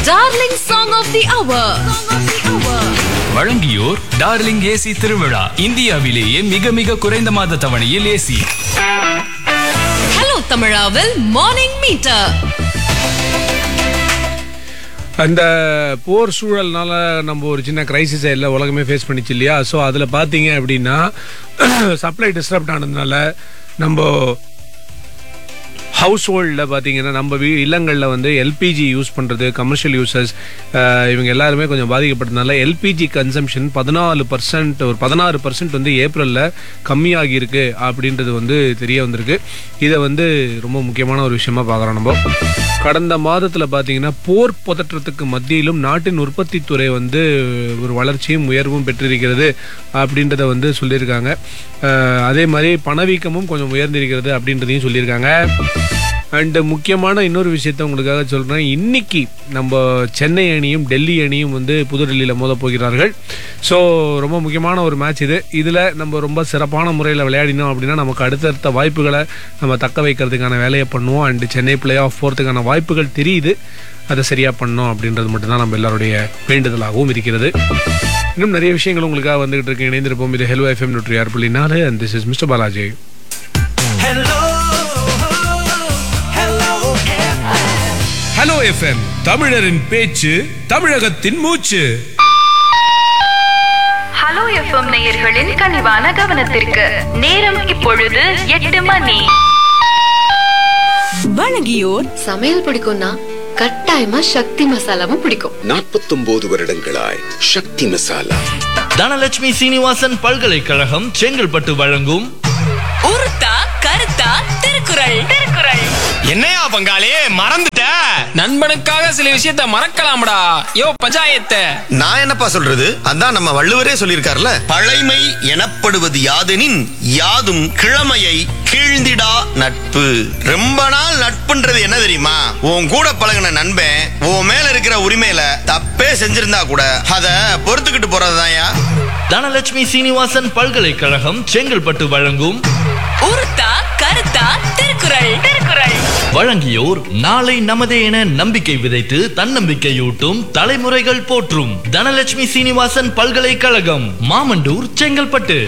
darling song of the hour வழங்கியோர் darling AC திருவிழா இந்தியாவிலேயே மிக மிக குறைந்த மாத தவணையில் ஏசி ஹலோ தமிழாவில் மார்னிங் மீட்டர் அந்த போர் சூழல்னால நம்ம ஒரு சின்ன கிரைசிஸை எல்லா உலகமே ஃபேஸ் பண்ணிச்சு இல்லையா ஸோ அதில் பார்த்தீங்க அப்படின்னா சப்ளை டிஸ்டர்ப்ட் ஆனதுனால நம்ம ஹவுஸ் ஹோல்டில் பார்த்தீங்கன்னா நம்ம வீ இல்லங்களில் வந்து எல்பிஜி யூஸ் பண்ணுறது கமர்ஷியல் யூசர்ஸ் இவங்க எல்லாருமே கொஞ்சம் பாதிக்கப்பட்டதுனால எல்பிஜி கன்சம்ஷன் பதினாலு பர்சன்ட் ஒரு பதினாறு பர்சன்ட் வந்து ஏப்ரலில் கம்மியாகி இருக்கு அப்படின்றது வந்து தெரிய வந்திருக்கு இதை வந்து ரொம்ப முக்கியமான ஒரு விஷயமா பார்க்குறோம் நம்ம கடந்த மாதத்தில் பார்த்தீங்கன்னா போர் பதற்றத்துக்கு மத்தியிலும் நாட்டின் உற்பத்தி துறை வந்து ஒரு வளர்ச்சியும் உயர்வும் பெற்றிருக்கிறது அப்படின்றத வந்து சொல்லியிருக்காங்க அஹ், அதே மாதிரி பணவீக்கமும் கொஞ்சம் உயர்ந்திருக்கிறது அப்படின்றதையும் சொல்லியிருக்காங்க அண்ட் முக்கியமான இன்னொரு விஷயத்த உங்களுக்காக சொல்கிறேன் இன்னைக்கு நம்ம சென்னை அணியும் டெல்லி அணியும் வந்து புதுடெல்லியில் மோத போகிறார்கள் ஸோ ரொம்ப முக்கியமான ஒரு மேட்ச் இது இதில் நம்ம ரொம்ப சிறப்பான முறையில் விளையாடினோம் அப்படின்னா நமக்கு அடுத்தடுத்த வாய்ப்புகளை நம்ம தக்க வைக்கிறதுக்கான வேலையை பண்ணுவோம் அண்ட் சென்னை பிளே ஆஃப் போகிறதுக்கான வாய்ப்புகள் தெரியுது அதை சரியாக பண்ணோம் அப்படின்றது மட்டும்தான் நம்ம எல்லாருடைய வேண்டுதலாகவும் இருக்கிறது இன்னும் நிறைய விஷயங்கள் உங்களுக்காக வந்துகிட்டு இருக்கு இணைந்திருப்போம் இது ஹெலோ எஃப்எம் நூற்றி ஆறு புள்ளி நாலு and this is mister Balaji hello FM தமிழரின் பேச்சு தமிழகத்தின் மூச்சு ஹலோ எஃப்எம் நேயர்களின் கனிவான கவனத்திற்கு நேரம் இப்பொழுது எட்டு மணி வழங்கியோர் சமையல் பிடிக்கும்னா கட்டாயமா சக்தி மசாலாவும் பிடிக்கும் நாற்பத்தொன்பது வருடங்களாய் சக்தி மசாலா தனலட்சுமி சீனிவாசன் பல்கலைக்கழகம் செங்கல்பட்டு வழங்கும் உருத்தா கருத்தா திருக்குறள் திருக்குறள் என்னையா பங்காளி மறந்துட்ட நண்பனுக்காக சில விஷயத்த மறக்கலாம்டா யோ பஞ்சாயத்து நான் என்னப்பா சொல்றது அதான் நம்ம வள்ளுவரே சொல்லியிருக்கார்ல பழைமை எனப்படுவது யாதெனின் யாதும் கிழமையை கீழ்ந்திடா நட்பு ரொம்ப நாள் நட்புன்றது என்ன தெரியுமா உன் கூட பழகின நண்பன் உன் மேல இருக்கிற உரிமையில தப்பே செஞ்சிருந்தா கூட அத பொறுத்துக்கிட்டு போறதுதான்யா தனலட்சுமி சீனிவாசன் பல்கலைக்கழகம் செங்கல்பட்டு வழங்கும் உருத்தா கருத்தா திருக்குறள் திருக்குறள் வழங்கியோர் நாளை நமதே என நம்பிக்கை விதைத்து தன்னம்பிக்கையூட்டும் தலைமுறைகள் போற்றும் தனலட்சுமி சீனிவாசன் பல்கலைக்கழகம் மாமண்டூர் செங்கல்பட்டு